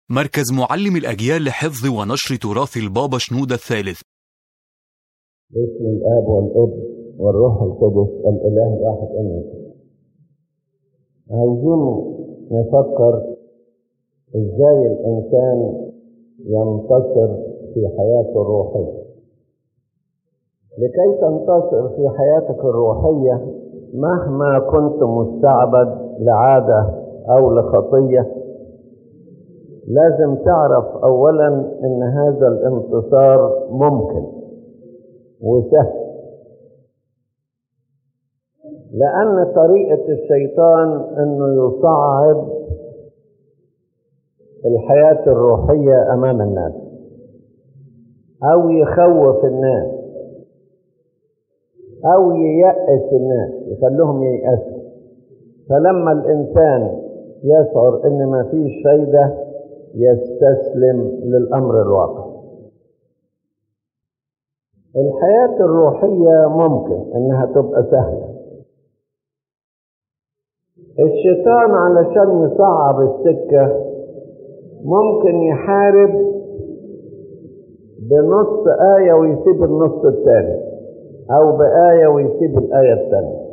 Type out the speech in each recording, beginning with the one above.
مركز معلم الأجيال لحفظ ونشر تراث البابا شنودة الثالث باسم الاب والابن والروح القدس الاله الواحد امين عايزين نفكر ازاي الانسان ينتصر في حياته الروحيه لكي تنتصر في حياتك الروحيه مهما كنت مستعبد لعاده او لخطيه لازم تعرف اولا ان هذا الانتصار ممكن وسهل لأن طريقة الشيطان أنه يصعب الحياة الروحية أمام الناس أو يخوف الناس أو ييأس الناس يخليهم ييأسوا فلما الإنسان يشعر إن ما فيش فايدة يستسلم للأمر الواقع الحياة الروحية ممكن إنها تبقى سهلة الشيطان علشان يصعب السكة ممكن يحارب بنص آية ويسيب النص الثاني أو بآية ويسيب الآية الثانية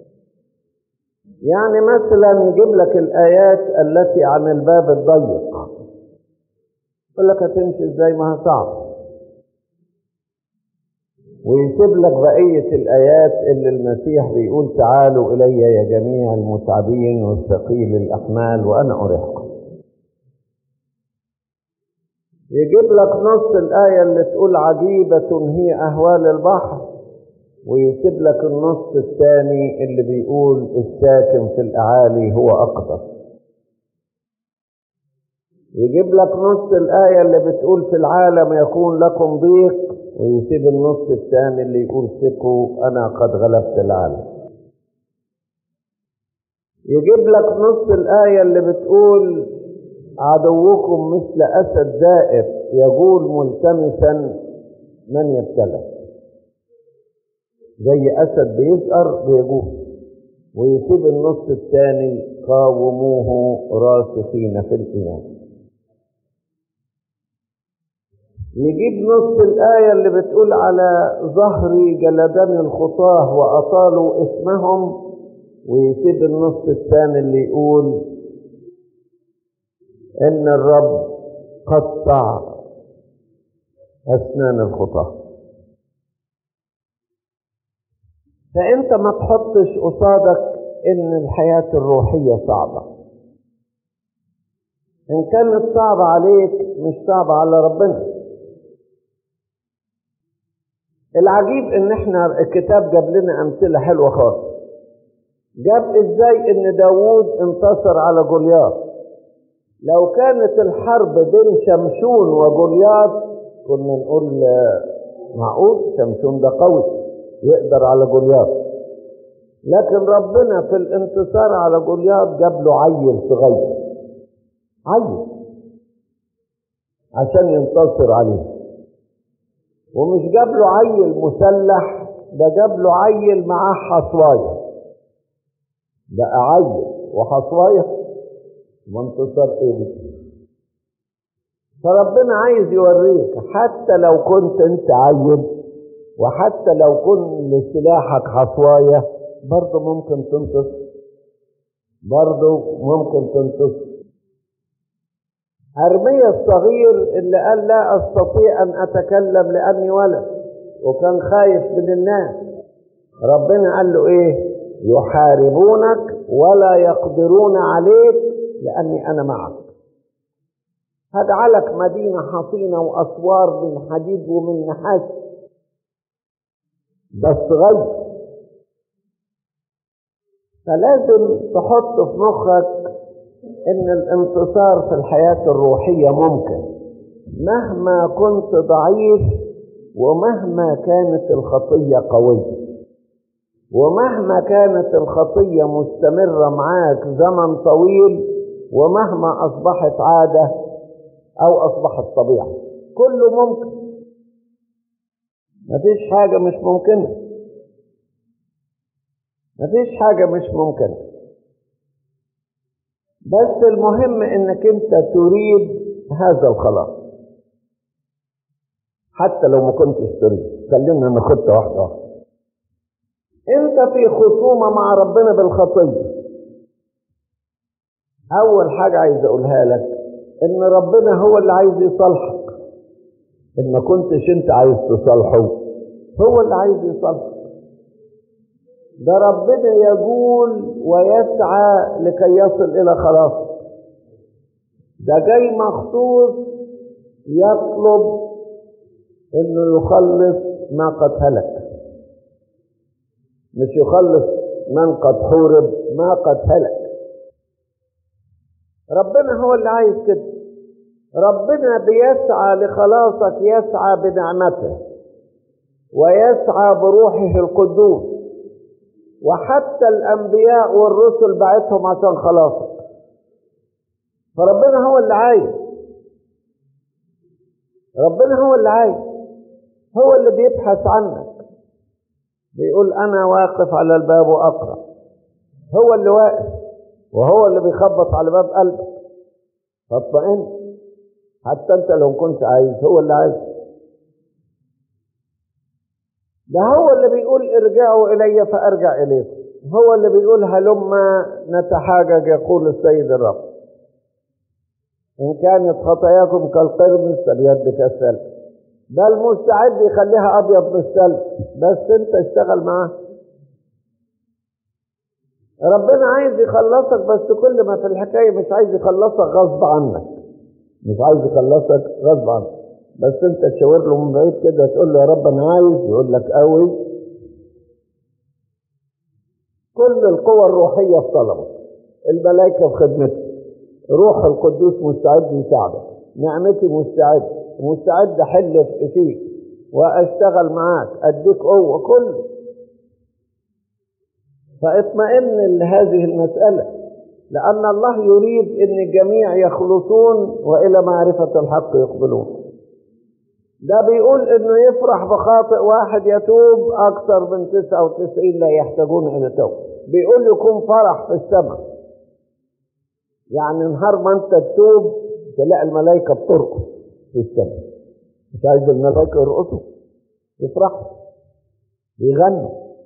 يعني مثلا يجيب لك الآيات التي عن الباب الضيق يقول لك هتمشي ازاي ما هي صعب ويسيب لك بقية الآيات اللي المسيح بيقول تعالوا إلي يا جميع المتعبين والثقيل الأحمال وأنا أريحكم يجيب لك نص الآية اللي تقول عجيبة هي أهوال البحر ويسيب لك النص الثاني اللي بيقول الساكن في الأعالي هو أقدر يجيب لك نص الآية اللي بتقول في العالم يكون لكم ضيق ويسيب النص الثاني اللي يقول ثقوا أنا قد غلبت العالم يجيب لك نص الآية اللي بتقول عدوكم مثل أسد زائر يقول ملتمسا من يبتلى زي أسد بيزقر بيجوع ويسيب النص الثاني قاوموه راسخين في الإيمان يجيب نص الآية اللي بتقول على ظهري جلدني الخطاه وأطالوا اسمهم ويسيب النص الثاني اللي يقول إن الرب قطع أسنان الخطاه فأنت ما تحطش قصادك إن الحياة الروحية صعبة إن كانت صعبة عليك مش صعبة على ربنا العجيب ان احنا الكتاب جاب لنا امثله حلوه خالص جاب ازاي ان داوود انتصر على جولياث لو كانت الحرب بين شمشون وجولياث كنا نقول معقول شمشون ده قوي يقدر على جولياث لكن ربنا في الانتصار على جولياث جاب له عيل صغير عيل عشان ينتصر عليه ومش جاب له عيل مسلح ده جاب له عيل معاه حصوايه بقى عيل وحصوايه وانتصار ايه دي فربنا عايز يوريك حتى لو كنت انت عيل وحتى لو كنت لسلاحك حصوايه برضه ممكن تنتصر برضه ممكن تنتصر أرميا الصغير اللي قال لا أستطيع أن أتكلم لأني ولد وكان خايف من الناس ربنا قال له إيه يحاربونك ولا يقدرون عليك لأني أنا معك هجعلك مدينة حصينة وأسوار من حديد ومن نحاس بس غير فلازم تحط في مخك ان الانتصار في الحياة الروحية ممكن مهما كنت ضعيف ومهما كانت الخطية قوية ومهما كانت الخطية مستمرة معاك زمن طويل ومهما أصبحت عادة أو أصبحت طبيعة كله ممكن مفيش حاجة مش ممكنة مفيش حاجة مش ممكنة بس المهم انك انت تريد هذا الخلاص حتى لو ما كنتش تريد خلينا ناخدها واحدة واحدة انت في خصومة مع ربنا بالخطية اول حاجة عايز اقولها لك ان ربنا هو اللي عايز يصالحك ان ما كنتش انت عايز تصالحه هو اللي عايز يصالحك ده ربنا يقول ويسعى لكي يصل الى خلاصك ده جاي مخصوص يطلب انه يخلص ما قد هلك مش يخلص من قد حورب ما قد هلك ربنا هو اللي عايز كده ربنا بيسعى لخلاصك يسعى بنعمته ويسعى بروحه القدوس وحتى الانبياء والرسل بعتهم عشان خلاصك فربنا هو اللي عايز ربنا هو اللي عايز هو اللي بيبحث عنك بيقول انا واقف على الباب واقرا هو اللي واقف وهو اللي بيخبط على باب قلبك فاطمئن حتى انت لو كنت عايز هو اللي عايز ده هو اللي بيقول ارجعوا الي فارجع اليكم هو اللي بيقول هلما نتحاجج يقول السيد الرب ان كانت خطاياكم كالقرمز فاليد كالسلك ده المستعد يخليها ابيض بالسلك بس انت اشتغل معاه ربنا عايز يخلصك بس كل ما في الحكايه مش عايز يخلصك غصب عنك مش عايز يخلصك غصب عنك بس انت تشاور له من بعيد كده تقول له يا رب انا عايز يقول لك قوي كل القوى الروحيه في طلبك الملائكه في خدمتك روح القدوس مستعد يساعدك نعمتي مستعد مستعد احل فيك واشتغل معاك اديك قوه كله فاطمئن لهذه المساله لان الله يريد ان الجميع يخلصون والى معرفه الحق يقبلون ده بيقول انه يفرح بخاطئ واحد يتوب اكثر من 99 لا يحتاجون الى توبه بيقول يكون فرح في السماء يعني نهار ما انت تتوب تلاقي الملائكه بترقص في السماء مش عايز الملائكه يرقصوا يفرحوا يغنوا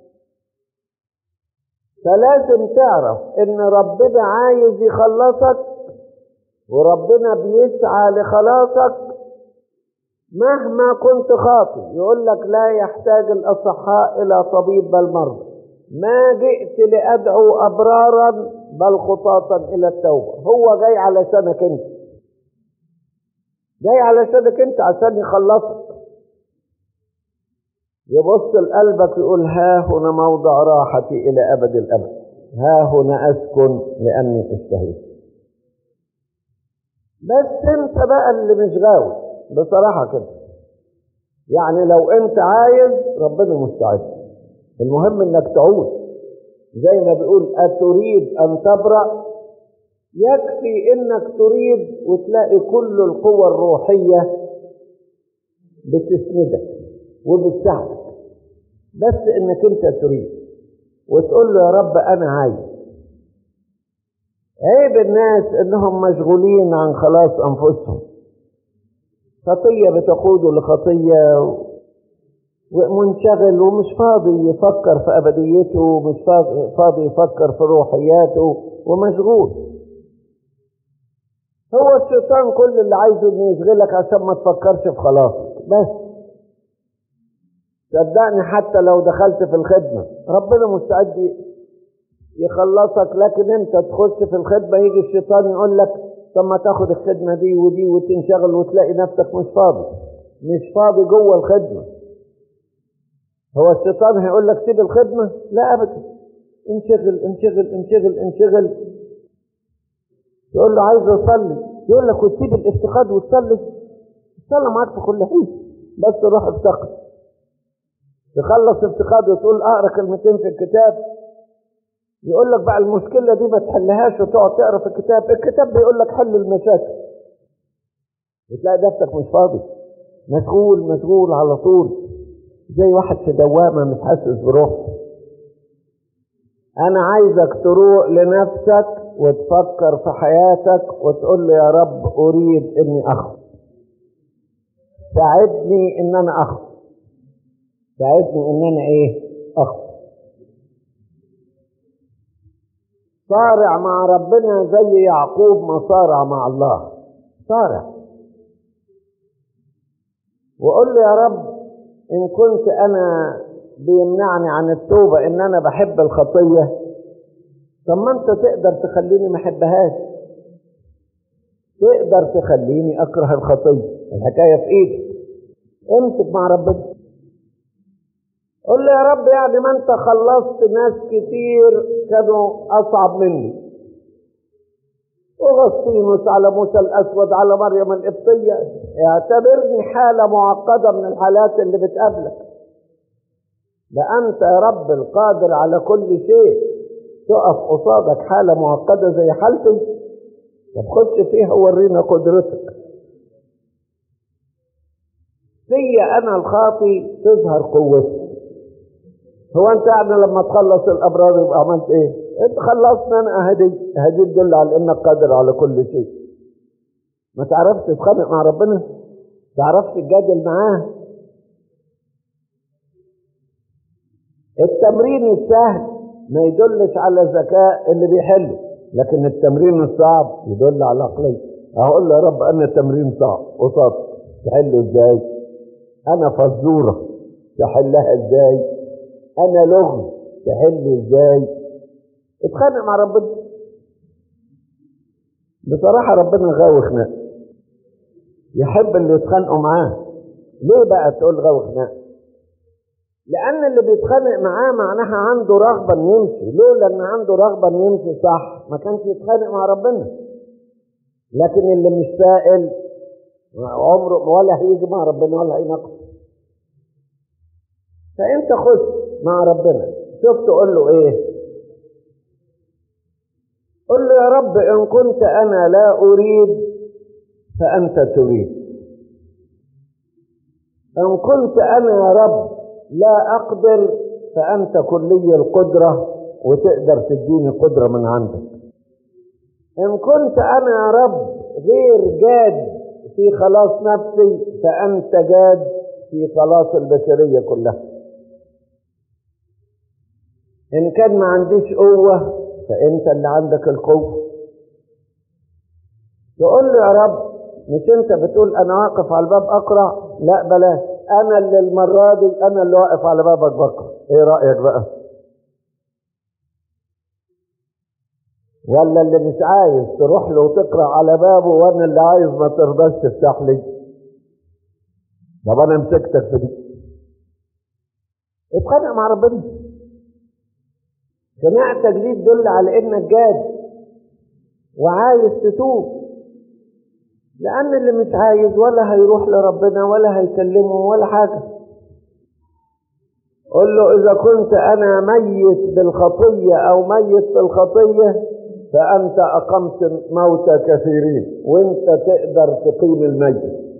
فلازم تعرف ان ربنا عايز يخلصك وربنا بيسعى لخلاصك مهما كنت خاطي يقول لك لا يحتاج الاصحاء الى طبيب بل مرضى ما جئت لادعو ابرارا بل خطاطا الى التوبه هو جاي علشانك انت جاي علشانك انت عشان يخلصك يبص لقلبك يقول ها هنا موضع راحتي الى ابد الابد ها هنا اسكن لاني اشتهيت بس انت بقى اللي مش غاوي بصراحه كده يعني لو انت عايز ربنا مستعد المهم انك تعود زي ما بيقول اتريد ان تبرأ يكفي انك تريد وتلاقي كل القوى الروحية بتسندك وبتساعدك بس انك انت تريد وتقول له يا رب انا عايز عيب الناس انهم مشغولين عن خلاص انفسهم خطية بتقوده لخطية ومنشغل ومش فاضي يفكر في أبديته ومش فاضي يفكر في روحياته ومشغول هو الشيطان كل اللي عايزه انه يشغلك عشان ما تفكرش في خلاصك بس صدقني حتى لو دخلت في الخدمة ربنا مستعد يخلصك لكن انت تخش في الخدمة يجي الشيطان يقول لك طب ما تاخد الخدمة دي ودي وتنشغل وتلاقي نفسك مش فاضي مش فاضي جوه الخدمة هو الشيطان هيقول لك سيب الخدمة لا أبدا انشغل انشغل انشغل انشغل تقول له عايز أصلي يقول لك وتسيب الافتقاد وتصلي تصلي معاك في كل حين بس روح افتقد تخلص افتقاد وتقول اقرا كلمتين في الكتاب يقول لك بقى المشكله دي ما تحلهاش وتقعد تقرا في الكتاب الكتاب بيقول لك حل المشاكل وتلاقي نفسك مش فاضي مشغول مشغول على طول زي واحد في دوامه مش حاسس بروحه انا عايزك تروق لنفسك وتفكر في حياتك وتقول له يا رب اريد اني اخذ ساعدني ان انا اخذ ساعدني ان انا ايه اخذ صارع مع ربنا زي يعقوب ما صارع مع الله صارع وقول له يا رب ان كنت انا بيمنعني عن التوبة ان انا بحب الخطية طب ما انت تقدر تخليني ما احبهاش تقدر تخليني اكره الخطية الحكاية في ايدك امسك مع ربنا قول له يا رب يعني ما انت خلصت ناس كتير كانوا اصعب مني وغسطينوس على موسى الاسود على مريم القبطيه اعتبرني حاله معقده من الحالات اللي بتقابلك ده انت يا رب القادر على كل شيء تقف قصادك حاله معقده زي حالتي طب خش فيها وورينا قدرتك فيا انا الخاطي تظهر قوتي هو انت يعني لما تخلص الابرار يبقى عملت ايه انت خلصنا انا هدي هدي تدل على انك قادر على كل شيء ما تعرفش تتخانق مع ربنا تعرفش تجادل معاه التمرين السهل ما يدلش على ذكاء اللي بيحله لكن التمرين الصعب يدل على عقلية اقول له يا رب انا تمرين صعب قصاد تحله ازاي انا فزوره تحلها ازاي انا لغز تحله ازاي اتخانق مع ربنا بصراحه ربنا غاوي خناق يحب اللي يتخانقوا معاه ليه بقى تقول غاوي خناق لان اللي بيتخانق معاه معناها عنده رغبه انه يمشي لولا ان عنده رغبه انه يمشي صح ما كانش يتخانق مع ربنا لكن اللي مش سائل عمره ولا هيجي مع ربنا ولا هيناقش فانت خش مع ربنا شوف تقول له ايه قل له يا رب ان كنت انا لا اريد فانت تريد ان كنت انا يا رب لا اقدر فانت كلي القدره وتقدر تديني قدره من عندك ان كنت انا يا رب غير جاد في خلاص نفسي فانت جاد في خلاص البشريه كلها ان كان ما عنديش قوه فانت اللي عندك القوه تقول له يا رب مش انت بتقول انا واقف على الباب اقرا لا بلاش انا اللي المره دي انا اللي واقف على بابك بقرا ايه رايك بقى ولا اللي مش عايز تروح له وتقرا على بابه وانا اللي عايز ما ترضاش تفتح لي طب انا مسكتك في دي اتخانق مع ربنا خناقتك دي تدل على انك جاد وعايز تتوب لان اللي مش عايز ولا هيروح لربنا ولا هيكلمه ولا حاجه قل له اذا كنت انا ميت بالخطيه او ميت في الخطيه فانت اقمت موتى كثيرين وانت تقدر تقيم الميت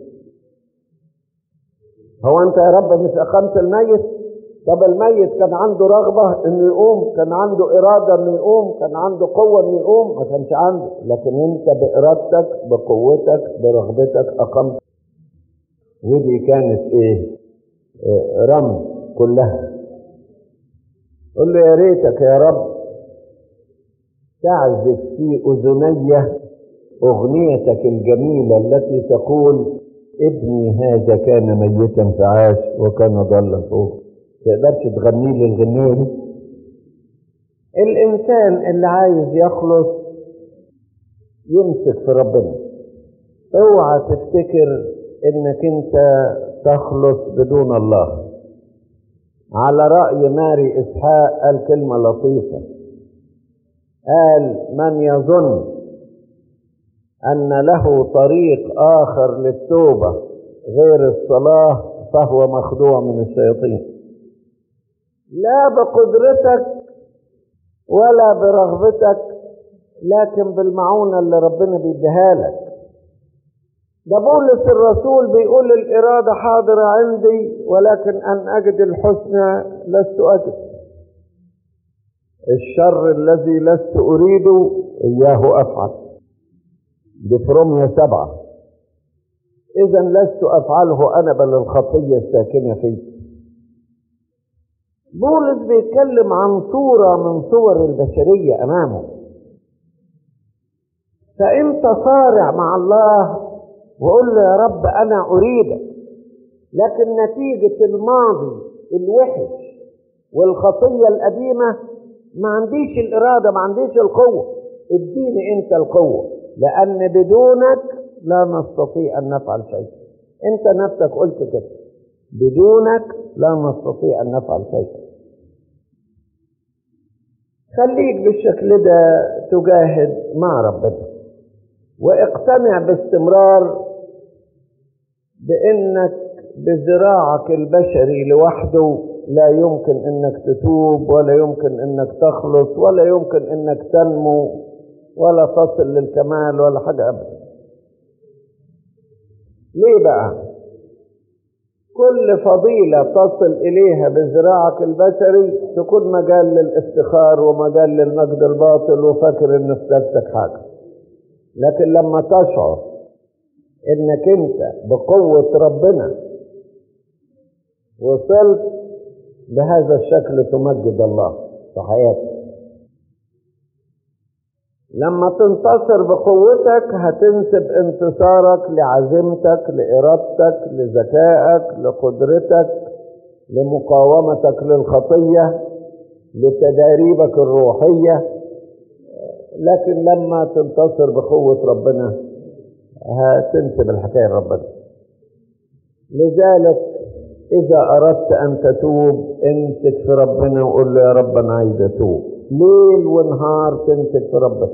هو انت يا رب مش اقمت الميت طب الميت كان عنده رغبة انه يقوم كان عنده ارادة انه يقوم كان عنده قوة انه يقوم ما كانش عنده لكن انت بارادتك بقوتك برغبتك اقمت ودي كانت ايه آه رمز كلها قل له يا ريتك يا رب تعزف في اذني اغنيتك الجميلة التي تقول ابني هذا كان ميتا فعاش وكان ضالا فوق تقدرش تغني لي الغنية دي الإنسان اللي عايز يخلص يمسك في ربنا اوعى تفتكر انك انت تخلص بدون الله على رأي ماري إسحاق قال كلمة لطيفة قال من يظن أن له طريق آخر للتوبة غير الصلاة فهو مخدوع من الشياطين لا بقدرتك ولا برغبتك لكن بالمعونة اللي ربنا بيديها لك ده بولس الرسول بيقول الإرادة حاضرة عندي ولكن أن أجد الحسنى لست أجد الشر الذي لست أريده إياه أفعل دي في رومية سبعة إذا لست أفعله أنا بل الخطية الساكنة فيه بولس بيتكلم عن صورة من صور البشرية أمامه فأنت صارع مع الله وقول له يا رب أنا أريدك لكن نتيجة الماضي الوحش والخطية القديمة ما عنديش الإرادة ما عنديش القوة اديني أنت القوة لأن بدونك لا نستطيع أن نفعل شيء أنت نفسك قلت كده بدونك لا نستطيع أن نفعل شيء خليك بالشكل ده تجاهد مع ربنا واقتنع باستمرار بانك بذراعك البشري لوحده لا يمكن انك تتوب ولا يمكن انك تخلص ولا يمكن انك تنمو ولا تصل للكمال ولا حاجه ابدا ليه بقى كل فضيلة تصل إليها بذراعك البشري تكون مجال للافتخار ومجال للمجد الباطل وفاكر إن في نفسك حاجة لكن لما تشعر إنك أنت بقوة ربنا وصلت بهذا الشكل تمجد الله في حياتك لما تنتصر بقوتك هتنسب انتصارك لعزيمتك لإرادتك لذكائك لقدرتك لمقاومتك للخطية لتداريبك الروحية لكن لما تنتصر بقوة ربنا هتنسب الحكاية لربنا لذلك إذا أردت أن تتوب امسك في ربنا وقول له يا رب أنا عايز أتوب ليل ونهار تمسك في ربنا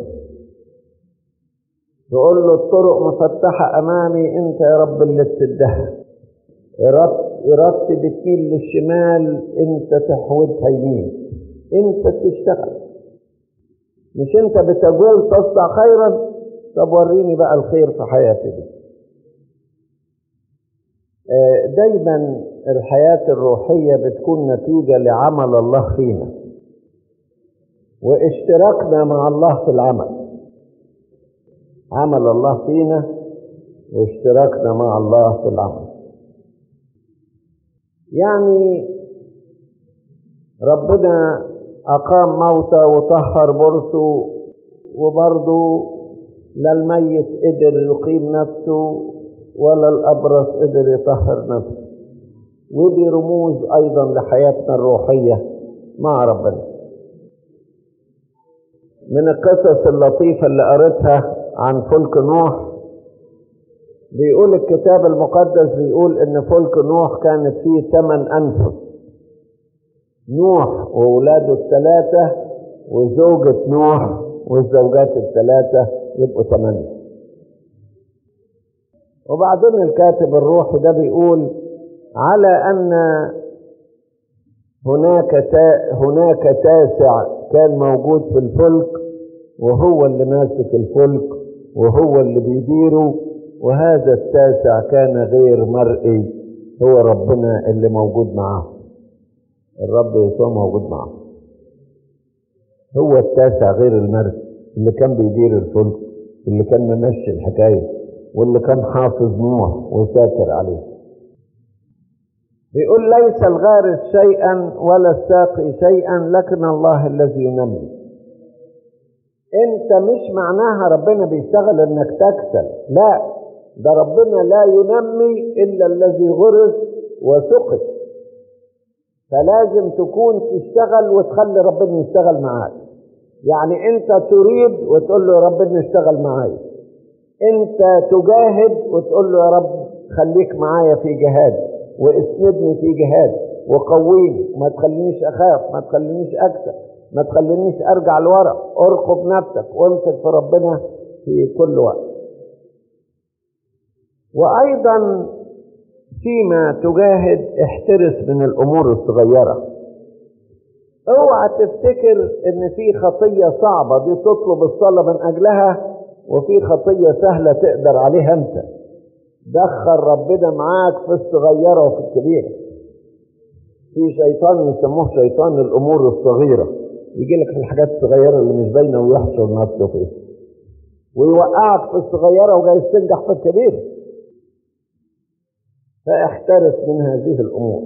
تقول له الطرق مفتحة أمامي أنت يا رب اللي تسدها إرادتي بتميل للشمال أنت تحودها يمين أنت تشتغل مش أنت بتقول تصنع خيرا طب وريني بقى الخير في حياتي دي دايما الحياة الروحية بتكون نتيجة لعمل الله فينا واشتراكنا مع الله في العمل عمل الله فينا واشتراكنا مع الله في العمل يعني ربنا أقام موتى وطهر برسه وبرضه لا الميت قدر يقيم نفسه ولا الأبرص قدر يطهر نفسه ودي رموز أيضا لحياتنا الروحية مع ربنا من القصص اللطيفة اللي قريتها عن فلك نوح بيقول الكتاب المقدس بيقول ان فلك نوح كانت فيه ثمان انفس نوح وولاده الثلاثة وزوجة نوح والزوجات الثلاثة يبقوا ثمانية وبعدين الكاتب الروحي ده بيقول على ان هناك تا هناك تاسع كان موجود في الفلك وهو اللي ماسك الفلك وهو اللي بيديره وهذا التاسع كان غير مرئي هو ربنا اللي موجود معاه الرب يسوع موجود معاه هو التاسع غير المرئي اللي كان بيدير الفلك واللي كان ممشي الحكايه واللي كان حافظ نوح وساتر عليه بيقول ليس الغارس شيئا ولا الساقي شيئا لكن الله الذي ينمي انت مش معناها ربنا بيشتغل انك تكسل لا ده ربنا لا ينمي الا الذي غرس وسقط فلازم تكون تشتغل وتخلي ربنا يشتغل معاك يعني انت تريد وتقول له يا رب اشتغل معايا انت تجاهد وتقول له يا رب خليك معايا في جهادي واسندني في جهادي وقويني ما تخلينيش اخاف ما تخلينيش اكسب ما تخلينيش ارجع لورا ارقب نفسك وامسك في ربنا في كل وقت وايضا فيما تجاهد احترس من الامور الصغيره اوعى تفتكر ان في خطيه صعبه دي تطلب الصلاه من اجلها وفي خطيه سهله تقدر عليها انت دخل ربنا معاك في الصغيره وفي الكبيره في شيطان يسموه شيطان الامور الصغيره يجي لك في الحاجات الصغيرة اللي مش باينة ويحشر نفسه فيها ويوقعك في الصغيرة وجاي تنجح في الكبير فاحترس من هذه الأمور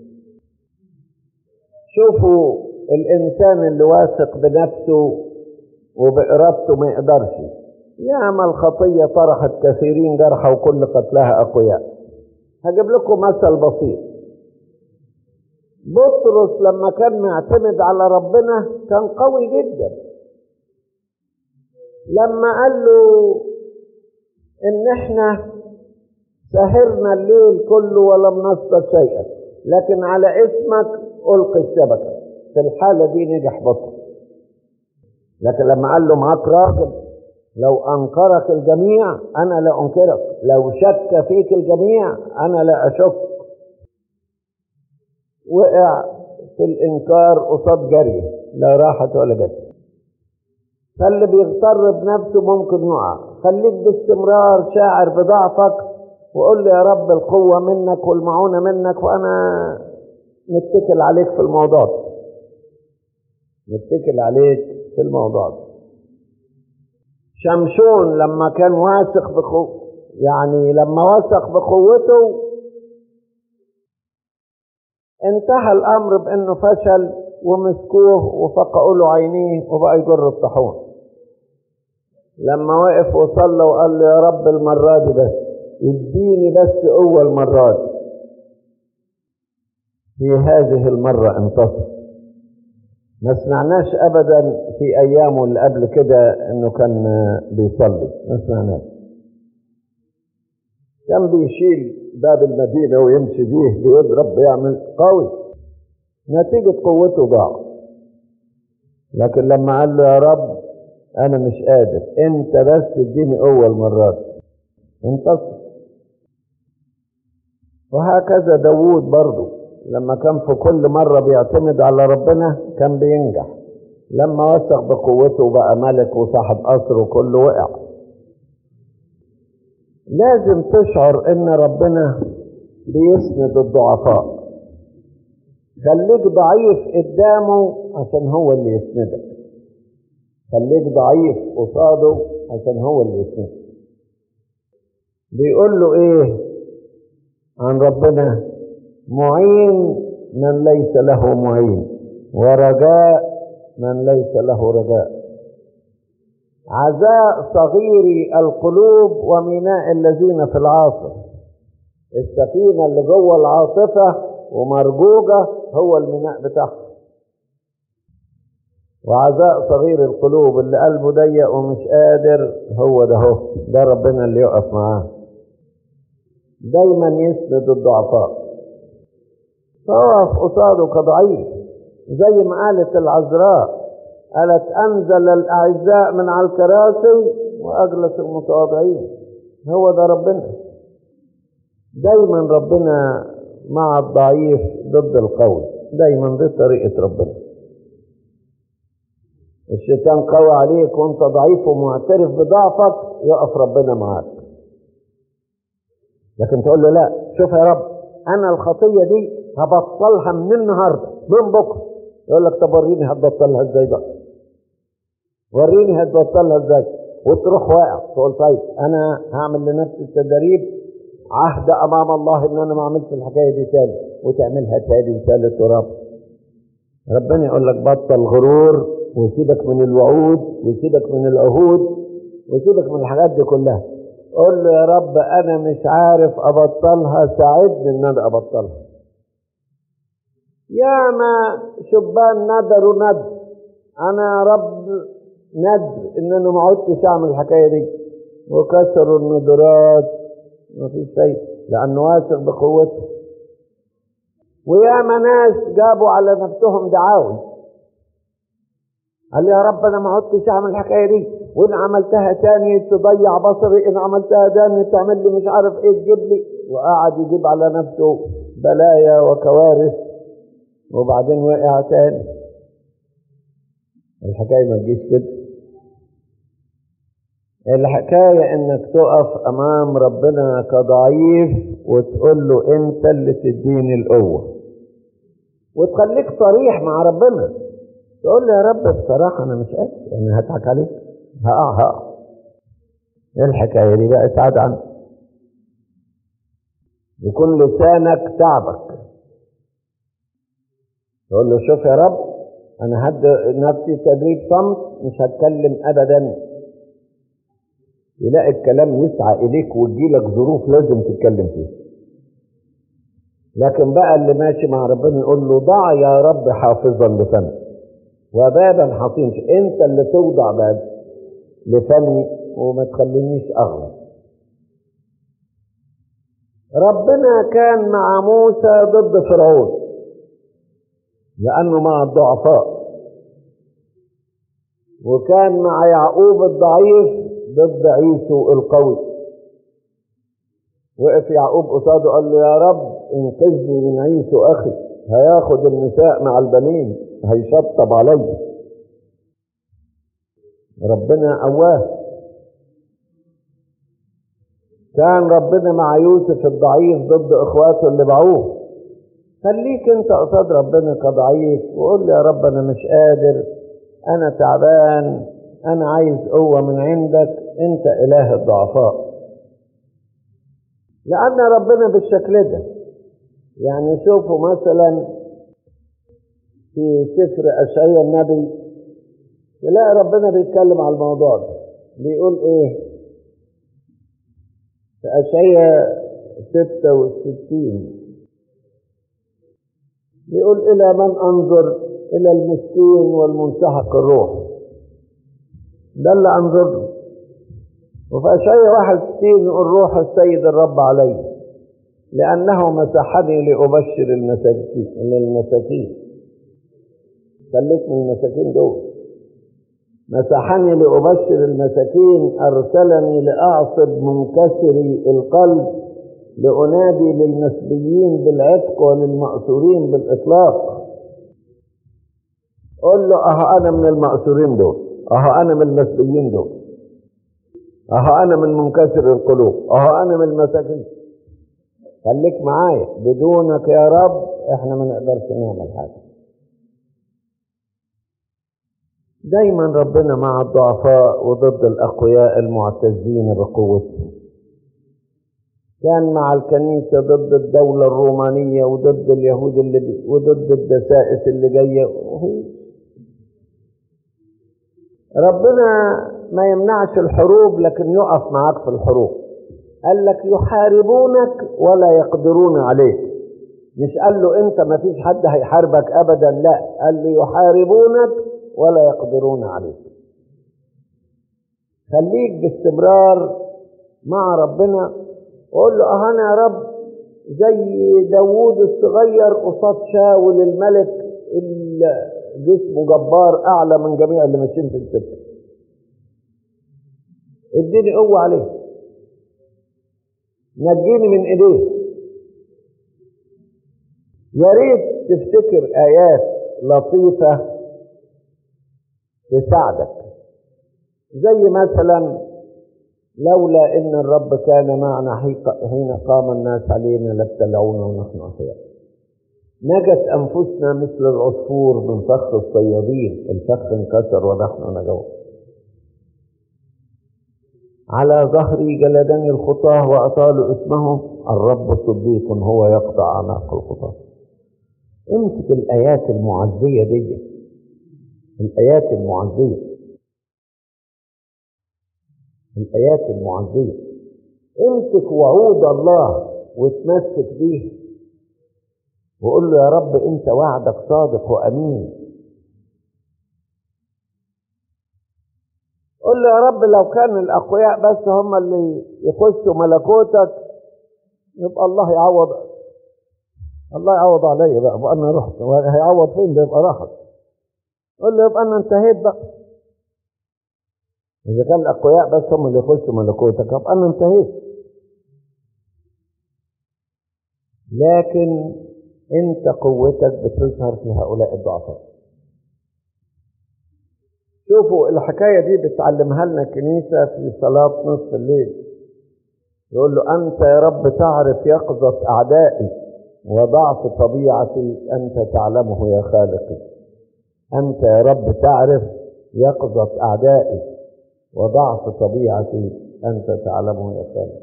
شوفوا الإنسان اللي واثق بنفسه وبإرادته ما يقدرش ياما الخطية طرحت كثيرين جرحى وكل قتلها أقوياء هجيب لكم مثل بسيط بطرس لما كان معتمد على ربنا كان قوي جدا لما قال له ان احنا سهرنا الليل كله ولم نصطاد شيئا لكن على اسمك القي الشبكه في الحاله دي نجح بطرس لكن لما قال له معاك راجل لو انكرك الجميع انا لا انكرك لو شك فيك الجميع انا لا اشك وقع في الانكار قصاد جري لا راحت ولا جت فاللي بيغتر بنفسه ممكن يقع خليك باستمرار شاعر بضعفك وقول لي يا رب القوة منك والمعونة منك وأنا نتكل عليك في الموضوع ده نتكل عليك في الموضوع ده شمشون لما كان واثق بقو يعني لما وثق بقوته انتهى الامر بانه فشل ومسكوه وفقعوا له عينيه وبقى يجر الطاحون لما وقف وصلى وقال له يا رب المرة دي بس اديني بس أول مرة دي في هذه المرة انتصر ما سمعناش أبدا في أيامه اللي قبل كده إنه كان بيصلي ما سمعناش كان بيشيل باب المدينة ويمشي بيه بيضرب بيعمل قوي نتيجة قوته ضاع لكن لما قال له يا رب أنا مش قادر أنت بس اديني أول مرات انتصر وهكذا داوود برضه لما كان في كل مرة بيعتمد على ربنا كان بينجح لما وثق بقوته بقى ملك وصاحب قصر وكله وقع لازم تشعر ان ربنا بيسند الضعفاء خليك ضعيف قدامه عشان هو اللي يسندك خليك ضعيف قصاده عشان هو اللي يسندك بيقول له ايه عن ربنا معين من ليس له معين ورجاء من ليس له رجاء عزاء صغير القلوب وميناء الذين في العاصف السفينة اللي جوه العاصفة ومرجوجة هو الميناء بتاعها وعزاء صغير القلوب اللي قلبه ضيق ومش قادر هو ده هو ده ربنا اللي يقف معاه دايما يسند الضعفاء فوقف قصاده كضعيف زي ما قالت العذراء قالت انزل الاعزاء من على الكراسي واجلس المتواضعين هو ده ربنا دايما ربنا مع الضعيف ضد القوي دايما دي طريقه ربنا الشيطان قوي عليك وانت ضعيف ومعترف بضعفك يقف ربنا معاك لكن تقول له لا شوف يا رب انا الخطيه دي هبطلها من النهارده من بكره يقول لك طب وريني هتبطلها ازاي بقى وريني هتبطلها ازاي وتروح واقع تقول طيب انا هعمل لنفسي التدريب عهد امام الله ان انا ما اعملش الحكايه دي تاني وتعملها تاني وثالث ورابع ربنا يقول لك بطل غرور وسيبك من الوعود وسيبك من العهود وسيبك من الحاجات دي كلها قول له يا رب انا مش عارف ابطلها ساعدني ان انا ابطلها يا ما شبان ندروا ندر انا يا رب ندر ان انا ما عدتش اعمل الحكايه دي وكسروا الندرات ما فيش شيء لانه واثق بقوته ويا ما ناس جابوا على نفسهم دعاوي قال لي يا رب انا ما عدتش اعمل الحكايه دي وان عملتها تاني تضيع بصري ان عملتها تاني تعمل لي مش عارف ايه تجيب لي وقعد يجيب على نفسه بلايا وكوارث وبعدين وقع تاني الحكايه ما تجيش كده الحكايه انك تقف امام ربنا كضعيف وتقول له انت اللي تديني القوه وتخليك صريح مع ربنا تقول لي يا رب بصراحة أنا مش قادر أنا هضحك عليك هقع هقع إيه الحكاية دي بقى ابعد عنها يكون لسانك تعبك تقول له شوف يا رب أنا هدي نفسي تدريب صمت مش هتكلم أبدا يلاقي الكلام يسعى إليك وتجيلك ظروف لازم تتكلم فيها لكن بقى اللي ماشي مع ربنا يقول له ضع يا رب حافظا لفمي وبابا حصين انت اللي توضع باب لفمي وما تخلينيش اغلط ربنا كان مع موسى ضد فرعون لانه مع الضعفاء وكان مع يعقوب الضعيف ضد عيسو القوي وقف يعقوب قصاده قال له يا رب انقذني من عيسو اخي هياخد النساء مع البنين هيشطب علي ربنا قواه كان ربنا مع يوسف الضعيف ضد اخواته اللي باعوه خليك انت قصاد ربنا كضعيف وقول لي يا رب انا مش قادر انا تعبان انا عايز قوه من عندك انت اله الضعفاء لان ربنا بالشكل ده يعني شوفوا مثلا في سفر اشعياء النبي تلاقي ربنا بيتكلم على الموضوع ده بيقول ايه في اشعياء 66 بيقول الى من انظر الى المسكين والمنسحق الروح ده اللي انظر له وفي اشعياء 61 يقول روح السيد الرب علي لانه مسحني لابشر المساكين للمساكين خليك من المساكين دول مسحني لأبشر المساكين أرسلني لأعصب منكسري القلب لأنادي للمسبيين بالعتق وللمأسورين بالإطلاق قل له أهو أنا من المأسورين دول أهو أنا من المسبيين دول أهو أنا من منكسر القلوب أهو أنا من المساكين خليك معايا بدونك يا رب احنا ما نقدرش نعمل حاجه دايما ربنا مع الضعفاء وضد الأقوياء المعتزين بقوتهم كان مع الكنيسة ضد الدولة الرومانية وضد اليهود اللي بي وضد الدسائس اللي جاية وهي ربنا ما يمنعش الحروب لكن يقف معاك في الحروب قال لك يحاربونك ولا يقدرون عليك مش قال له انت ما فيش حد هيحاربك ابدا لا قال له يحاربونك ولا يقدرون عليك خليك باستمرار مع ربنا وقول له اه انا يا رب زي داوود الصغير قصاد شاول الملك اللي جسمه جبار اعلى من جميع اللي ماشيين في السكه اديني قوه عليه نجيني من ايديه يا ريت تفتكر ايات لطيفه تساعدك زي مثلا لولا ان الرب كان معنا حين قام الناس علينا لابتلعونا ونحن احياء نجت انفسنا مثل العصفور من فخ الصيادين الفخ انكسر ونحن نجوت على ظهري جلدني الخطاه واطالوا اسمهم الرب صديق هو يقطع اعناق الخطاه امسك الايات المعزيه دي الآيات المعزية الآيات المعزية امسك وعود الله وتمسك بيه وقول له يا رب انت وعدك صادق وامين قول له يا رب لو كان الاقوياء بس هم اللي يخشوا ملكوتك يبقى الله يعوض الله يعوض عليا بقى وانا رحت هيعوض فين ده يبقى راحت قول له يبقى انا انتهيت بقى اذا كان الاقوياء بس هم اللي يخشوا ملكوتك يبقى انا انتهيت لكن انت قوتك بتظهر في هؤلاء الضعفاء شوفوا الحكايه دي بتعلمها لنا الكنيسه في صلاه نصف الليل يقول له انت يا رب تعرف يقظه اعدائي وضعف طبيعتي انت تعلمه يا خالقي أنت يا رب تعرف يقظة أعدائي وضعف طبيعتي أنت تعلمه يا خالق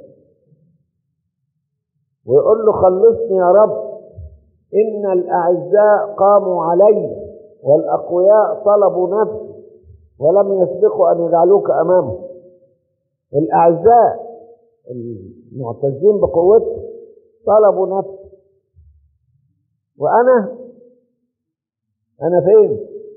ويقول له خلصني يا رب إن الأعزاء قاموا علي والأقوياء طلبوا نفسي ولم يسبقوا أن يجعلوك أمامهم الأعزاء المعتزين بقوته طلبوا نفسي وأنا أنا فين؟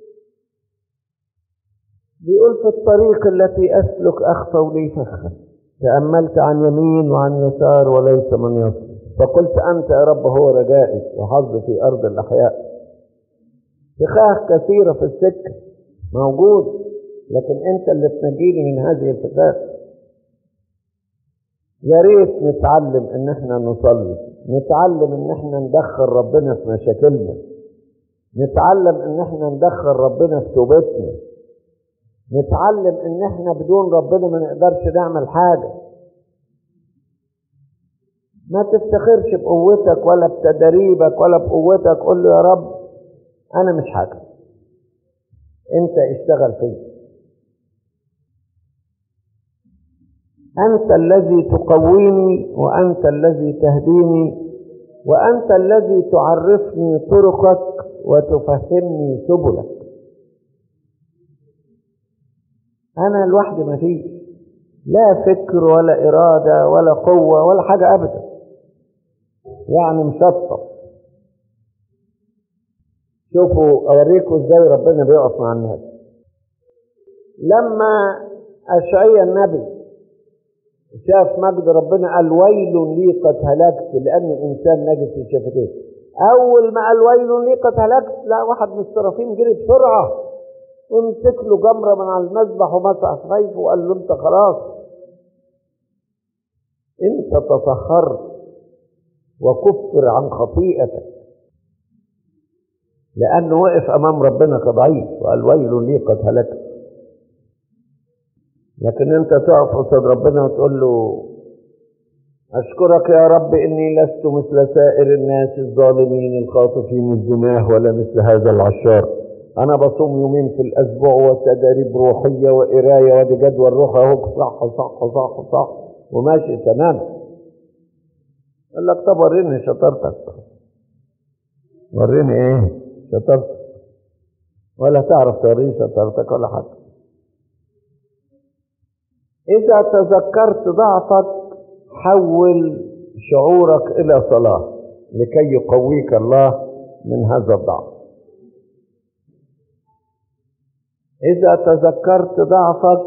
بيقول في الطريق التي أسلك أخفوا لي فخا تأملت عن يمين وعن يسار وليس من يصل فقلت أنت يا رب هو رجائي وحظي في أرض الأحياء فخاخ كثيرة في السكة موجود لكن أنت اللي تنجيني من هذه الفخاخ يا ريت نتعلم ان احنا نصلي نتعلم ان احنا ندخل ربنا في مشاكلنا نتعلم ان احنا ندخل ربنا في توبتنا نتعلم ان احنا بدون ربنا ما نقدرش نعمل حاجة ما تفتخرش بقوتك ولا بتدريبك ولا بقوتك قول له يا رب انا مش حاجة انت اشتغل فيا أنت الذي تقويني وأنت الذي تهديني وأنت الذي تعرفني طرقك وتفهمني سبلك أنا لوحدي ما فيش لا فكر ولا إرادة ولا قوة ولا حاجة أبدا يعني مشطب شوفوا أوريكم إزاي ربنا بيقف مع الناس لما أشعي النبي شاف مجد ربنا قال ويل لي قد هلكت لان الانسان نجس الشفتين اول ما قال ويل لي قد هلكت لا واحد من السرافين جري بسرعه ومسك له جمره من على المذبح ومسح سيفه وقال له انت خلاص انت تطهرت وكفر عن خطيئتك لانه وقف امام ربنا كضعيف وقال ويل لي قد هلكت لكن انت تقف قصاد ربنا وتقول له اشكرك يا رب اني لست مثل سائر الناس الظالمين الخاطفين الزناه ولا مثل هذا العشار انا بصوم يومين في الاسبوع وتدريب روحيه وقرايه وادي جدول روح اهو صح صح صح صح وماشي تمام قال لك طب وريني شطارتك وريني ايه شطارتك ولا تعرف توريني شطارتك ولا حاجه إذا تذكرت ضعفك حول شعورك إلى صلاة لكي يقويك الله من هذا الضعف إذا تذكرت ضعفك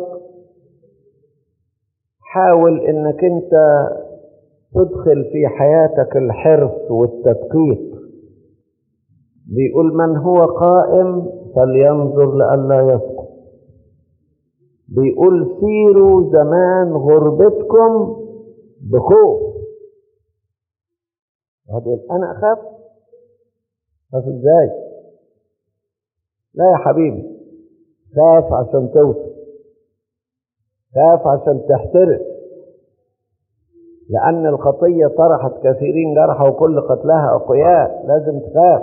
حاول إنك أنت تدخل في حياتك الحرص والتدقيق بيقول من هو قائم فلينظر لئلا يسقط بيقول سيروا زمان غربتكم بخوف هتقول انا اخاف خاف ازاي لا يا حبيبي خاف عشان توصل خاف عشان تحترس لأن الخطية طرحت كثيرين جرحى وكل قتلها أقوياء لازم تخاف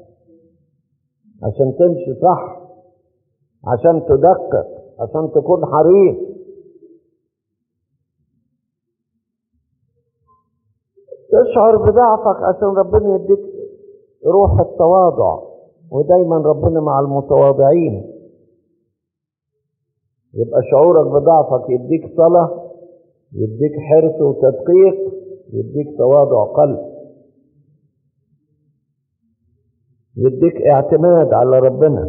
عشان تمشي صح عشان تدقق عشان تكون حريص تشعر بضعفك عشان ربنا يديك روح التواضع ودايما ربنا مع المتواضعين يبقى شعورك بضعفك يديك صلاة يديك حرص وتدقيق يديك تواضع قلب يديك اعتماد على ربنا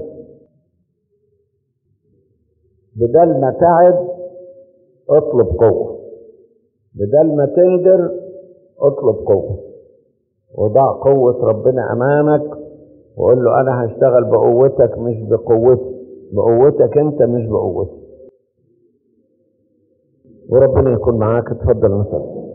بدل ما تعب اطلب قوة بدل ما تندر اطلب قوة وضع قوة ربنا أمامك وقول له أنا هشتغل بقوتك مش بقوتي بقوتك أنت مش بقوتي وربنا يكون معاك اتفضل مثلا